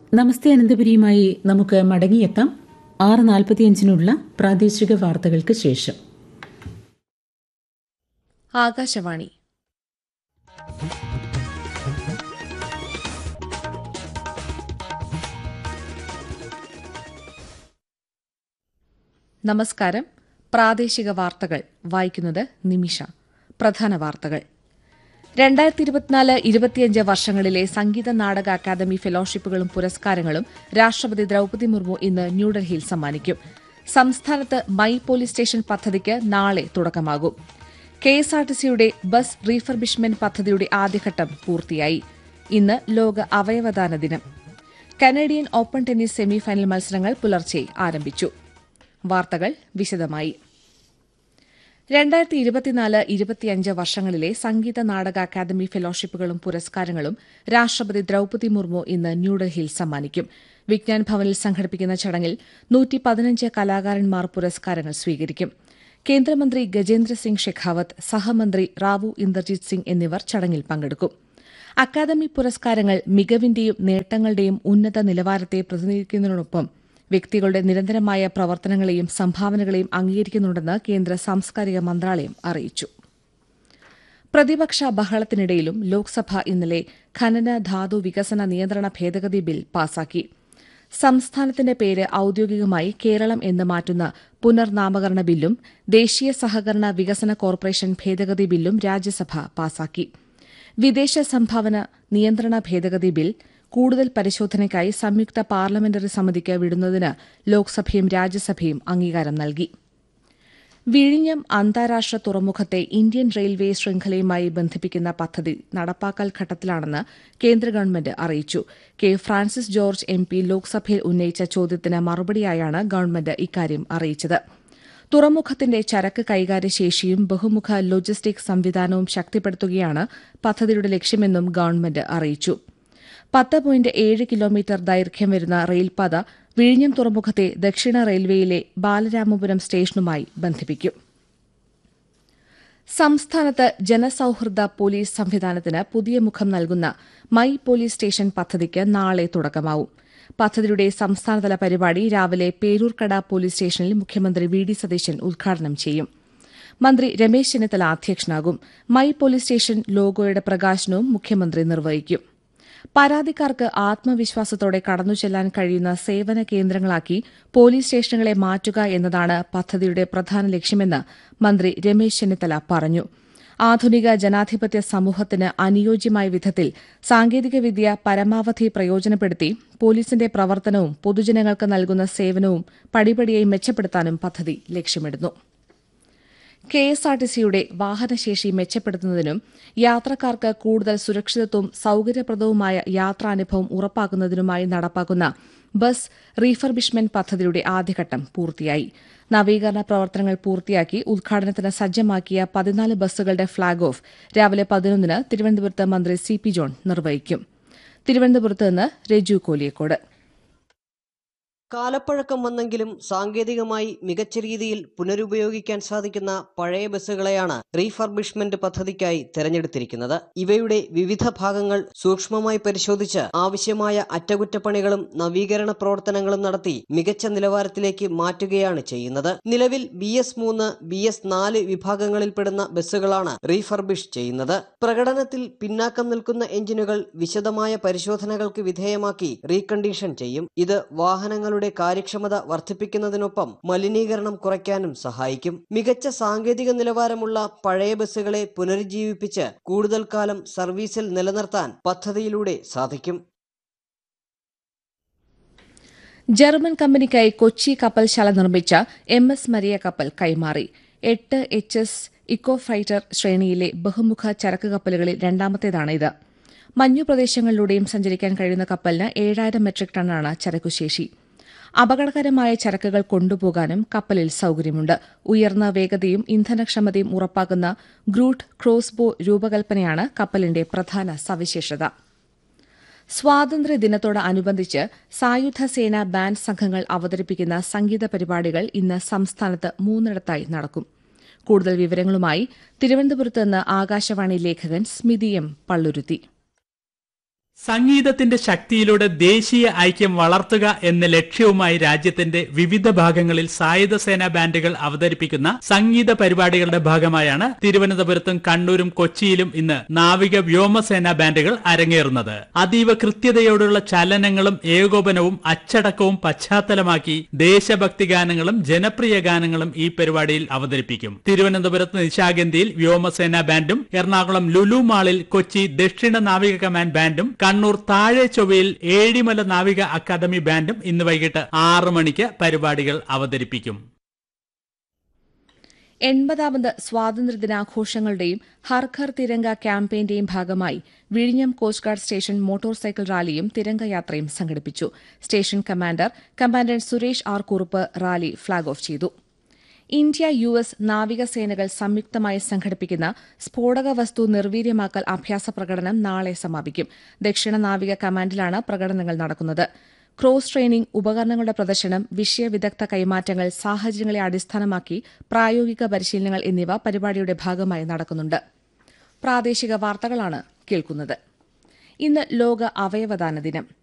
നമസ്തേ അനന്തപുരിയുമായി നമുക്ക് മടങ്ങിയെത്താം ആറ് നാൽപ്പത്തിയഞ്ചിനുള്ള പ്രാദേശിക വാർത്തകൾക്ക് ശേഷം ആകാശവാണി നമസ്കാരം പ്രാദേശിക വാർത്തകൾ വായിക്കുന്നത് നിമിഷ പ്രധാന വാർത്തകൾ രണ്ടായിരത്തി ഇരുപത്തിനാല് ഇരുപത്തിയഞ്ച് വർഷങ്ങളിലെ സംഗീത നാടക അക്കാദമി ഫെലോഷിപ്പുകളും പുരസ്കാരങ്ങളും രാഷ്ട്രപതി ദ്രൌപദി മുർമു ഇന്ന് ന്യൂഡൽഹിയിൽ സമ്മാനിക്കും സംസ്ഥാനത്ത് മൈ പോലീസ് സ്റ്റേഷൻ പദ്ധതിക്ക് നാളെ തുടക്കമാകും കെഎസ്ആർടിസിയുടെ ബസ് റീഫർബിഷ്മെന്റ് പദ്ധതിയുടെ ആദ്യഘട്ടം പൂർത്തിയായി ഇന്ന് ലോക അവയവദാന ദിനം കനേഡിയൻ ഓപ്പൺ ടെന്നീസ് സെമിഫൈനൽ മത്സരങ്ങൾ പുലർച്ചെ ആരംഭിച്ചു വാർത്തകൾ വിശദമായി രണ്ടായിരത്തി ഇരുപത്തിനാല് ഇരുപത്തിയഞ്ച് വർഷങ്ങളിലെ സംഗീത നാടക അക്കാദമി ഫെലോഷിപ്പുകളും പുരസ്കാരങ്ങളും രാഷ്ട്രപതി ദ്രൌപദി മുർമു ഇന്ന് ന്യൂഡൽഹിയിൽ സമ്മാനിക്കും വിജ്ഞാൻ ഭവനിൽ സംഘടിപ്പിക്കുന്ന ചടങ്ങിൽ നൂറ്റി പതിനഞ്ച് കലാകാരന്മാർ പുരസ്കാരങ്ങൾ സ്വീകരിക്കും കേന്ദ്രമന്ത്രി ഗജേന്ദ്ര സിംഗ് ഷെഖാവത്ത് സഹമന്ത്രി റാവു ഇന്ദർജിത് സിംഗ് എന്നിവർ ചടങ്ങിൽ പങ്കെടുക്കും അക്കാദമി പുരസ്കാരങ്ങൾ മികവിന്റെയും നേട്ടങ്ങളുടെയും ഉന്നത നിലവാരത്തെ പ്രതിനിധീകരിക്കുന്നതിനൊപ്പം വ്യക്തികളുടെ നിരന്തരമായ പ്രവർത്തനങ്ങളെയും സംഭാവനകളെയും അംഗീകരിക്കുന്നുണ്ടെന്ന് കേന്ദ്ര സാംസ്കാരിക മന്ത്രാലയം അറിയിച്ചു പ്രതിപക്ഷ ബഹളത്തിനിടയിലും ലോക്സഭ ഇന്നലെ ഖനന ധാതു വികസന നിയന്ത്രണ ഭേദഗതി ബിൽ പാസാക്കി സംസ്ഥാനത്തിന്റെ പേര് ഔദ്യോഗികമായി കേരളം എന്ന് മാറ്റുന്ന പുനർനാമകരണ ബില്ലും ദേശീയ സഹകരണ വികസന കോർപ്പറേഷൻ ഭേദഗതി ബില്ലും രാജ്യസഭ പാസാക്കി വിദേശ സംഭാവന നിയന്ത്രണ ഭേദഗതി ബിൽ കൂടുതൽ പരിശോധനയ്ക്കായി സംയുക്ത പാർലമെന്ററി സമിതിക്ക് വിടുന്നതിന് ലോക്സഭയും രാജ്യസഭയും അംഗീകാരം നൽകി വിഴിഞ്ഞം അന്താരാഷ്ട്ര തുറമുഖത്തെ ഇന്ത്യൻ റെയിൽവേ ശൃംഖലയുമായി ബന്ധിപ്പിക്കുന്ന പദ്ധതി നടപ്പാക്കൽ ഘട്ടത്തിലാണെന്ന് കേന്ദ്ര ഗവൺമെന്റ് അറിയിച്ചു K Francis George M P ലോക്സഭയിൽ ഉന്നയിച്ച ചോദ്യത്തിന് മറുപടിയായാണ് ഗവൺമെന്റ് ഇക്കാര്യം അറിയിച്ചത് തുറമുഖത്തിന്റെ ചരക്ക് കൈകാര്യ ശേഷിയും ബഹുമുഖ ലോജിസ്റ്റിക് സംവിധാനവും ശക്തിപ്പെടുത്തുകയാണ് പദ്ധതിയുടെ ലക്ഷ്യമെന്നും ഗവൺമെന്റ് അറിയിച്ചു പത്ത് പോയിന്റ് ഏഴ് കിലോമീറ്റർ ദൈർഘ്യം വരുന്ന റെയിൽപാത വിഴിഞ്ഞം തുറമുഖത്തെ ദക്ഷിണ റെയിൽവേയിലെ ബാലരാമപുരം സ്റ്റേഷനുമായി ബന്ധിപ്പിക്കും സംസ്ഥാനത്ത് ജനസൌഹൃദ പോലീസ് സംവിധാനത്തിന് പുതിയ മുഖം നൽകുന്ന മൈ പോലീസ് സ്റ്റേഷൻ പദ്ധതിക്ക് നാളെ തുടക്കമാവും പദ്ധതിയുടെ സംസ്ഥാനതല പരിപാടി രാവിലെ പേരൂർക്കട പോലീസ് സ്റ്റേഷനിൽ മുഖ്യമന്ത്രി വി ഡി സതീശൻ ഉദ്ഘാടനം ചെയ്യും മന്ത്രി രമേശ് ചെന്നിത്തല അധ്യക്ഷനാകും മൈ പോലീസ് സ്റ്റേഷൻ ലോഗോയുടെ പ്രകാശനവും മുഖ്യമന്ത്രി നിർവഹിക്കും പരാതിക്കാർക്ക് ആത്മവിശ്വാസത്തോടെ കടന്നുചെല്ലാൻ കഴിയുന്ന സേവന കേന്ദ്രങ്ങളാക്കി പോലീസ് സ്റ്റേഷനുകളെ മാറ്റുക എന്നതാണ് പദ്ധതിയുടെ പ്രധാന ലക്ഷ്യമെന്ന് മന്ത്രി രമേശ് ചെന്നിത്തല പറഞ്ഞു ആധുനിക ജനാധിപത്യ സമൂഹത്തിന് അനുയോജ്യമായ വിധത്തിൽ സാങ്കേതികവിദ്യ പരമാവധി പ്രയോജനപ്പെടുത്തി പോലീസിന്റെ പ്രവർത്തനവും പൊതുജനങ്ങൾക്ക് നൽകുന്ന സേവനവും പടിപടിയായി മെച്ചപ്പെടുത്താനും പദ്ധതി ലക്ഷ്യമിടുന്നു കെഎസ്ആർടിസിയുടെ വാഹനശേഷി മെച്ചപ്പെടുത്തുന്നതിനും യാത്രക്കാർക്ക് കൂടുതൽ സുരക്ഷിതത്വവും സൌകര്യപ്രദവുമായ യാത്രാനുഭവം ഉറപ്പാക്കുന്നതിനുമായി നടപ്പാക്കുന്ന ബസ് റീഫർബിഷ്മെന്റ് പദ്ധതിയുടെ ആദ്യഘട്ടം പൂർത്തിയായി നവീകരണ പ്രവർത്തനങ്ങൾ പൂർത്തിയാക്കി ഉദ്ഘാടനത്തിന് സജ്ജമാക്കിയ പതിനാല് ബസ്സുകളുടെ ഫ്ളാഗ് ഓഫ് രാവിലെ പതിനൊന്നിന് തിരുവനന്തപുരത്ത് മന്ത്രി സി പി ജോൺ നിർവഹിക്കും തിരുവനന്തപുരത്ത് നിന്ന് രജു കോലിയക്കോട് കാലപ്പഴക്കം വന്നെങ്കിലും സാങ്കേതികമായി മികച്ച രീതിയിൽ പുനരുപയോഗിക്കാൻ സാധിക്കുന്ന പഴയ ബസ്സുകളെയാണ് റീഫർബിഷ്മെന്റ് പദ്ധതിക്കായി തെരഞ്ഞെടുത്തിരിക്കുന്നത് ഇവയുടെ വിവിധ ഭാഗങ്ങൾ സൂക്ഷ്മമായി പരിശോധിച്ച് ആവശ്യമായ അറ്റകുറ്റപ്പണികളും നവീകരണ പ്രവർത്തനങ്ങളും നടത്തി മികച്ച നിലവാരത്തിലേക്ക് മാറ്റുകയാണ് ചെയ്യുന്നത് നിലവിൽ ബി എസ് മൂന്ന് ബി എസ് നാല് വിഭാഗങ്ങളിൽപ്പെടുന്ന ബസ്സുകളാണ് റീഫർബിഷ് ചെയ്യുന്നത് പ്രകടനത്തിൽ പിന്നാക്കം നിൽക്കുന്ന എഞ്ചിനുകൾ വിശദമായ പരിശോധനകൾക്ക് വിധേയമാക്കി റീകണ്ടീഷൻ ചെയ്യും ഇത് വാഹനങ്ങളുടെ വാഹനങ്ങളുടെ കാര്യക്ഷമത വർദ്ധിപ്പിക്കുന്നതിനൊപ്പം മലിനീകരണം കുറയ്ക്കാനും സഹായിക്കും മികച്ച സാങ്കേതിക നിലവാരമുള്ള പഴയ ബസ്സുകളെ പുനരുജ്ജീവിപ്പിച്ച് കൂടുതൽ കാലം സർവീസിൽ നിലനിർത്താൻ പദ്ധതിയിലൂടെ സാധിക്കും ജർമ്മൻ കമ്പനിക്കായി കൊച്ചി കപ്പൽശാല നിർമ്മിച്ച എം എസ് മരിയ കപ്പൽ കൈമാറി എട്ട് എച്ച് എസ് ഇക്കോ ഫൈറ്റർ ശ്രേണിയിലെ ബഹുമുഖ ചരക്ക് കപ്പലുകളിൽ രണ്ടാമത്തേതാണ് ഇത് മഞ്ഞു പ്രദേശങ്ങളിലൂടെയും സഞ്ചരിക്കാൻ കഴിയുന്ന കപ്പലിന് ഏഴായിരം മെട്രിക് ടണ്ണാണ് ചരക്കുശേഷി അപകടകരമായ ചരക്കുകൾ കൊണ്ടുപോകാനും കപ്പലിൽ സൌകര്യമുണ്ട് ഉയർന്ന വേഗതയും ഇന്ധനക്ഷമതയും ഉറപ്പാക്കുന്ന ഗ്രൂട്ട് ക്രോസ്ബോ രൂപകൽപ്പനയാണ് കപ്പലിന്റെ പ്രധാന സവിശേഷത സ്വാതന്ത്ര്യ ദിനത്തോടനുബന്ധിച്ച് സായുധ സേന ബാൻഡ് സംഘങ്ങൾ അവതരിപ്പിക്കുന്ന സംഗീത പരിപാടികൾ ഇന്ന് സംസ്ഥാനത്ത് മൂന്നിടത്തായി നടക്കും കൂടുതൽ വിവരങ്ങളുമായി തിരുവനന്തപുരത്ത് നിന്ന് ആകാശവാണി ലേഖകൻ സ്മിതി എം പള്ളുരുത്തി സംഗീതത്തിന്റെ ശക്തിയിലൂടെ ദേശീയ ഐക്യം വളർത്തുക എന്ന ലക്ഷ്യവുമായി രാജ്യത്തിന്റെ വിവിധ ഭാഗങ്ങളിൽ സായുധ സേനാ ബാൻഡുകൾ അവതരിപ്പിക്കുന്ന സംഗീത പരിപാടികളുടെ ഭാഗമായാണ് തിരുവനന്തപുരത്തും കണ്ണൂരും കൊച്ചിയിലും ഇന്ന് നാവിക വ്യോമസേനാ ബാൻഡുകൾ അരങ്ങേറുന്നത് അതീവ കൃത്യതയോടുള്ള ചലനങ്ങളും ഏകോപനവും അച്ചടക്കവും പശ്ചാത്തലമാക്കി ദേശഭക്തി ഗാനങ്ങളും ജനപ്രിയ ഗാനങ്ങളും ഈ പരിപാടിയിൽ അവതരിപ്പിക്കും തിരുവനന്തപുരത്ത് നിശാഗന്ധിയിൽ വ്യോമസേനാ ബാൻഡും എറണാകുളം ലുലു മാളിൽ കൊച്ചി ദക്ഷിണ നാവിക കമാൻഡ് ബാൻഡും കണ്ണൂർ താഴെ ചൊവ്വയിൽ ഏഴിമല നാവിക അക്കാദമി ബാൻഡും ഇന്ന് വൈകിട്ട് ആറ് മണിക്ക് പരിപാടികൾ അവതരിപ്പിക്കും എൺപതാമത് സ്വാതന്ത്ര്യദിനാഘോഷങ്ങളുടെയും ഹർ ഘർ തിരങ്ക ക്യാമ്പയിന്റെയും ഭാഗമായി വിഴിഞ്ഞം coast guard station motor cycle റാലിയും തിരംഗയാത്രയും സംഘടിപ്പിച്ചു station commander commandant Suresh R Kurup rally flag off ചെയ്തു ഇന്ത്യ യു എസ് നാവികസേനകൾ സംയുക്തമായി സംഘടിപ്പിക്കുന്ന സ്ഫോടക വസ്തു നിർവീര്യമാക്കൽ അഭ്യാസ പ്രകടനം നാളെ സമാപിക്കും ദക്ഷിണ നാവിക കമാൻഡിലാണ് പ്രകടനങ്ങൾ നടക്കുന്നത് ക്രോസ് ട്രെയിനിംഗ് ഉപകരണങ്ങളുടെ പ്രദർശനം വിഷയവിദഗ്ധ കൈമാറ്റങ്ങൾ സാഹചര്യങ്ങളെ അടിസ്ഥാനമാക്കി പ്രായോഗിക പരിശീലനങ്ങൾ എന്നിവ പരിപാടിയുടെ ഭാഗമായി നടക്കുന്നുണ്ട് പ്രാദേശിക വാർത്തകളാണ് കേൾക്കുന്നത് ഇന്ന് ലോക അവയവദാന ദിനം